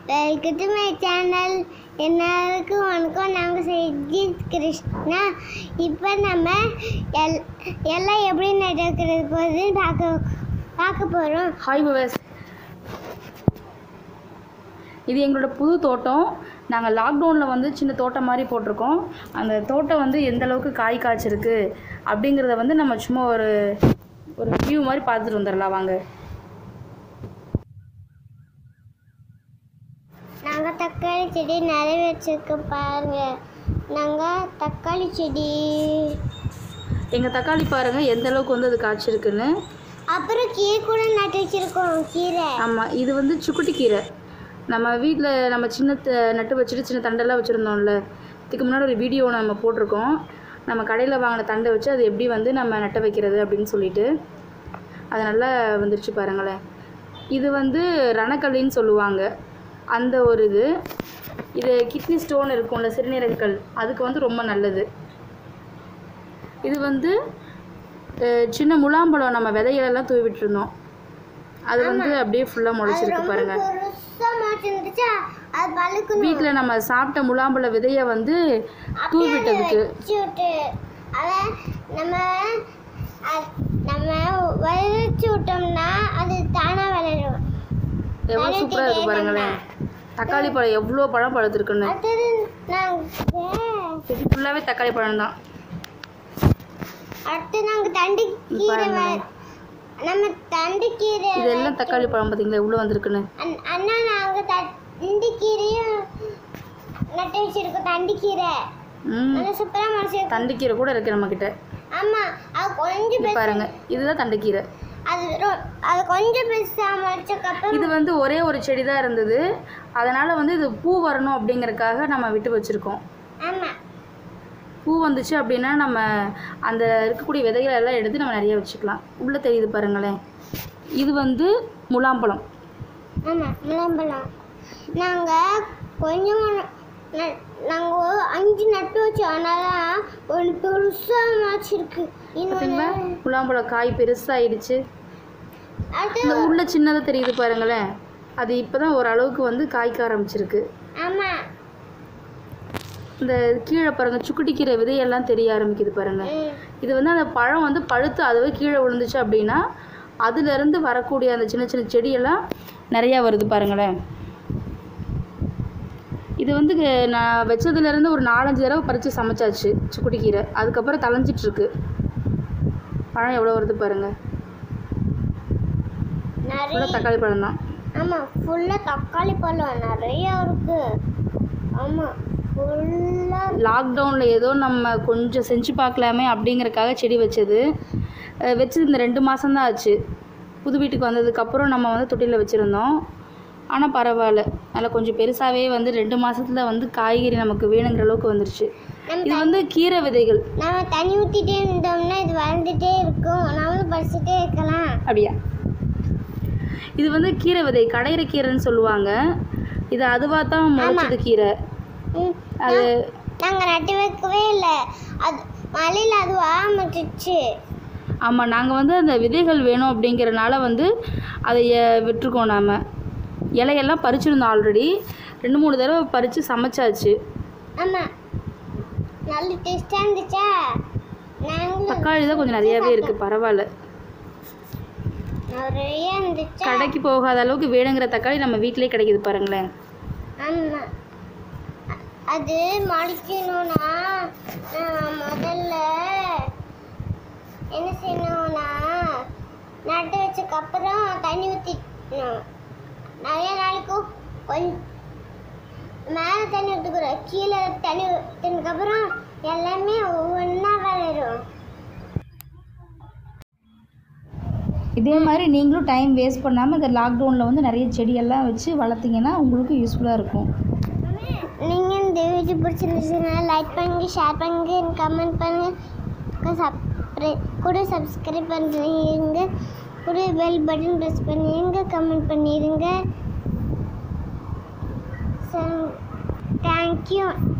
Welcome to my channel எல்லாருக்கும் வணக்கம் நாங்கள் சஜித் கிருஷ்ணா இப்போ நம்ம எல் எல்லாம் எப்படி நடக்கிறது போது பார்க்க பார்க்க போகிறோம் ஹாய் பவஸ் இது எங்களோட புது தோட்டம் நாங்கள் லாக்டவுனில் வந்து சின்ன தோட்டம் மாதிரி போட்டிருக்கோம் அந்த தோட்டம் வந்து எந்த அளவுக்கு காய் காய்ச்சிருக்கு அப்படிங்கிறத வந்து நம்ம சும்மா ஒரு ஒரு வியூ மாதிரி பார்த்துட்டு வந்துடலாம் வாங்க நாங்கள் தக்காளி செடி நிறைய வச்சுருக்கோம் பாருங்க நாங்கள் தக்காளி செடி எங்கள் தக்காளி பாருங்கள் எந்த அளவுக்கு வந்து அது காய்ச்சிருக்குன்னு அப்புறம் கீரை கூட நட்டு வச்சுருக்கோம் கீரை ஆமாம் இது வந்து சுக்குட்டி கீரை நம்ம வீட்டில் நம்ம சின்ன த- நட்டு வச்சுட்டு சின்ன தண்டெல்லாம் வச்சுருந்தோம்ல இதுக்கு முன்னாடி ஒரு வீடியோ நம்ம போட்டிருக்கோம் நம்ம கடையில் வாங்கின தண்டை வச்சு அது எப்படி வந்து நம்ம நட்ட வைக்கிறது அப்படின்னு சொல்லிட்டு அது நல்லா வந்துருச்சு பாருங்களேன் இது வந்து ரணக்கல்லின்னு சொல்லுவாங்க அந்த ஒரு இது இது கிட்னி ஸ்டோன் இருக்கும்ல சிறுநீரகக்கல் அதுக்கு வந்து ரொம்ப நல்லது இது வந்து அஹ், சின்ன முலாம்பழம் நம்ம விதைகளெல்லாம் தூவி விட்டுருந்தோம் அது வந்து அப்படியே ஃபுல்லாக முளைச்சிருக்கு பாருங்க பெருசாக மாற்றிருந்துச்சா அது பழுக்கணும் வீட்டில் நம்ம சாப்பிட்ட முலாம்பழ விதையை வந்து தூவி விட்டதுக்கு வச்சு விட்டு அதான் நம்ம அ- நம்ம விதைச்சு விட்டோம்னா அது தானாக வளரும் எவ்வளோ சூப்பராக இருக்கு பாருங்களேன் தக்காளி பழம் எவ்வளோ பழம் பழுத்திருக்குன்னு அடுத்தது நாங்கள் இது ஃபுல்லாகவே தக்காளி பழம் தான் அடுத்து நாங்கள் தண்டு கீரை பாருங்க. வ- நம்ம தண்டு கீரை இதெல்லாம் தக்காளி பழம் பார்த்தீங்களா எவ்வளோ வந்திருக்குன்னு அண்ண- அண்ணா நாங்கள் தண்டு கீரையும் நட்டு வச்சிருக்கோம் தண்டு கீரை ம் நல்லா சூப்பராக மனசு தண்டுக்கீரை கூட இருக்கு நம்மக்கிட்ட ஆமாம் அது கொஞ்சம் இது பெருசு பாருங்க இதுதான் தண்டுக்கீரை அது ரொ- அது கொஞ்சம் பெருசாக முடிச்சக்கப்புறம் இது வந்து ஒரே ஒரு செடி தான் இருந்தது அதனால் வந்து இது பூ வரணும் அப்படிங்கறக்காக நம்ம விட்டு வச்சுருக்கோம் ஆமாம் பூ வந்துச்சு அப்படின்னா நம்ம அந்த இருக்கக்கூடிய விதைகளை எல்லாம் எடுத்து நம்ம நிறைய வச்சுக்கலாம் உள்ளே தெரியுது பாருங்களேன் இது வந்து முலாம்பழம் ஆமாம் முலாம்பழம் நாங்கள் கொஞ்சம் நாங்கள் அஞ்சு நட்டு வச்சோம் அதனால ஒரு பெருசாக மாச்சிருக்கு பார்த்தீங்களா இன்னொன்று முலாம்பழம் காய் பெருசாகிடுச்சு அடுத்து இந்த உள்ள சின்னதாக தெரியுது பாருங்களேன் அது இப்போ தான் ஓரளவுக்கு வந்து காய்க்க ஆரம்பிச்சிருக்கு ஆமாம் இந்த கீழே பாருங்க சுக்குட்டி கீரை விதையெல்லாம் தெரிய ஆரம்பிக்குது பாருங்க இது வந்து அந்த பழம் வந்து பழுத்து அதுவே கீழே விழுந்துச்சு அப்படின்னா அதுலேருந்து வரக்கூடிய அந்த சின்ன சின்ன செடியெல்லாம் நிறையா வருது பாருங்களேன் இது வந்து க- நான் வச்சதுலேருந்து ஒரு நாலஞ்சு தடவை பறித்து சமைச்சாச்சு சுக்குட்டி கீரை அதுக்கப்புறம் தளைஞ்சிட்ருக்கு பழம் எவ்வளோ வருது பாருங்க நிறைய ஃபுல்லாக தக்காளி பழம் தான் ஆமாம் ஃபுல்லாக தக்காளி பழம் நிறையா இருக்கு ஆமாம் ஃபுல்லாக லாக்டவுனில் ஏதோ நம்ம கொஞ்சம் செஞ்சு பார்க்கலாமே அப்படிங்கறக்காக செடி வச்சது அஹ் வச்சது இந்த ரெண்டு மாதம்தான் ஆச்சு புது வீட்டுக்கு வந்ததுக்கப்புறம் நம்ம வந்து தொட்டியில் வச்சுருந்தோம் ஆனால் பரவாயில்ல நல்லா கொஞ்சம் பெருசாகவே வந்து ரெண்டு மாசத்துல வந்து காய்கறி நமக்கு வேணுங்கிற அளவுக்கு வந்துருச்சு இது வந்து கீரை விதைகள் நம்ம தண்ணி ஊற்றிட்டே இருந்தோம்னா இது வளர்ந்துட்டே இருக்கும் நம்மளும் படிச்சுட்டே இருக்கலாம் அப்படியா இது வந்து கீரை விதை கடையிற கீரைன்னு சொல்லுவாங்க இது அதுவாக தான் முளைச்சது கீரை ம், அது நாங்கள் நட்டு வைக்கவே இல்லை அது மழையில் அது ஆரம்பிச்சிச்சு ஆமாம் நாங்கள் வந்து அந்த விதைகள் வேணும் அப்படிங்கிறனால வந்து அதை எ- விட்டிருக்கோம் நாம் இலையெல்லாம் பறிச்சிருந்தோம் ஆல்ரெடி ரெண்டு மூணு தடவை பறித்து சமைச்சாச்சு ஆமாம் நல்ல டேஸ்டாக இருந்துச்சா நாங்களும் தக்காளி தான் கொஞ்சம் நிறையாவே இருக்குது பரவாயில்ல நிறைய இருந்துச்சா கடைக்கு போகாத அளவுக்கு வேணுங்கிற தக்காளி நம்ம வீட்டிலே கிடைக்குது பாருங்களேன் ஆமாம் அது மடிக்கணும்னா நான் முதல்ல என்ன செய்யணும்னா நட்டு வச்சக்கப்புறம் தண்ணி ஊற்றிக்கணும் நிறைய நாளைக்கு கொஞ்சம் மேலே தண்ணி ஊற்றுக்குறோம் கீழே தண்ணி ஊற்றினதுக்கப்புறம் எல்லாமே ஒவ்வொன்றா வளரும் இதே மாதிரி நீங்களும் டைம் வேஸ்ட் பண்ணாமல் இந்த லாக்டவுனில் வந்து நிறைய செடியெல்லாம் வச்சு வளர்த்தீங்கன்னா உங்களுக்கு யூஸ்ஃபுல்லாக இருக்கும் நீங்கள் இந்த வீடியோ பிடிச்சிருந்துச்சுன்னா லைக் பண்ணுங்க ஷேர் பண்ணுங்க கமெண்ட் பண்ணுங்க சப்ஸ்கிரை கூட சப்ஸ்கிரைப் பண்ணிடுங்க கூட பெல் பட்டன் ப்ரெஸ் பண்ணிடுங்க கமெண்ட் பண்ணிடுங்க தேங்க்யூ